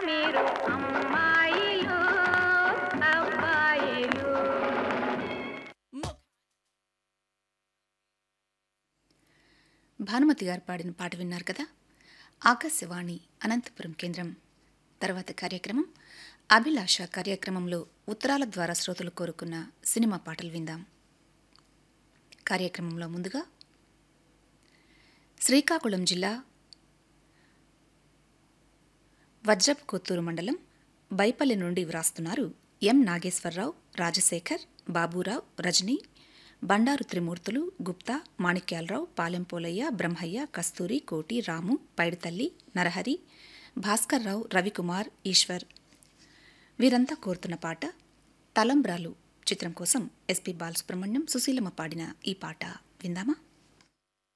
మీరు అమ్మాయిలు అబ్బాయిలు భానుమతి గారు పాడిన పాట విన్నారు కదా ఆకాశవాణి అనంతపురం కేంద్రం తర్వాత కార్యక్రమం అభిలాష కార్యక్రమంలో ఉత్తరాల ద్వారా శ్రోతలు కోరుకున్న సినిమా పాటలు విందాం కార్యక్రమంలో ముందుగా శ్రీకాకుళం జిల్లా వజ్రప్ కొత్తూరు మండలం బైపల్లి నుండి వ్రాస్తున్నారు ఎం నాగేశ్వరరావు రాజశేఖర్ బాబురావు రజని బండారు త్రిమూర్తులు గుప్తా మాణిక్యాలరావు పాలెంపోలయ్య బ్రహ్మయ్య కస్తూరి కోటి రాము పైడితల్లి నరహరి భాస్కర్రావు రవికుమార్ ఈశ్వర్ వీరంతా కోరుతున్న పాట తలంబ్రాలు చిత్రం కోసం ఎస్పి బాలసుబ్రహ్మణ్యం సుశీలమ్మ పాడిన ఈ పాట విందామా